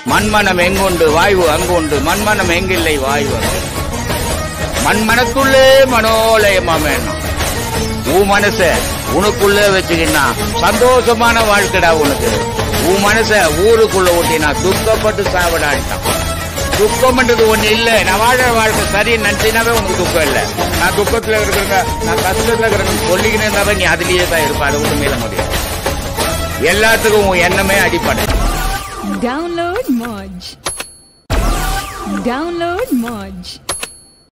மண்மனம் எங்குண்டு வாய்வு அங்குண்டு மண்மனம் எங்கில்லை வாய்வு அங்கு. மண்மனத்துள்ளே மனோலயமா வேணும் உன் மனச உனக்குள்ள வச்சுக்கினா சந்தோஷமான வாழ்க்கைடா உனக்கு உன் மனச ஊருக்குள்ள ஓட்டினா துக்கப்பட்டு சாவடான்ட்டான் துக்கம்ன்றது ஒண்ணு இல்ல நான் வாழற வாழ்க்கை சரி நினைச்சினாவே உனக்கு துக்கம் இல்ல நான் துக்கத்துல இருக்கிறேங்க நான் கஷ்டத்துல இருக்கிறேன்னு சொல்லிக்கினே இருந்தாவே நீ அதுலயே தான் இருப்ப அதை ஒண்ணு மீள முடியும் எல்லாத்துக்கும் உன் எண்ணமே அடிப்படை Download Moj. Download Moj.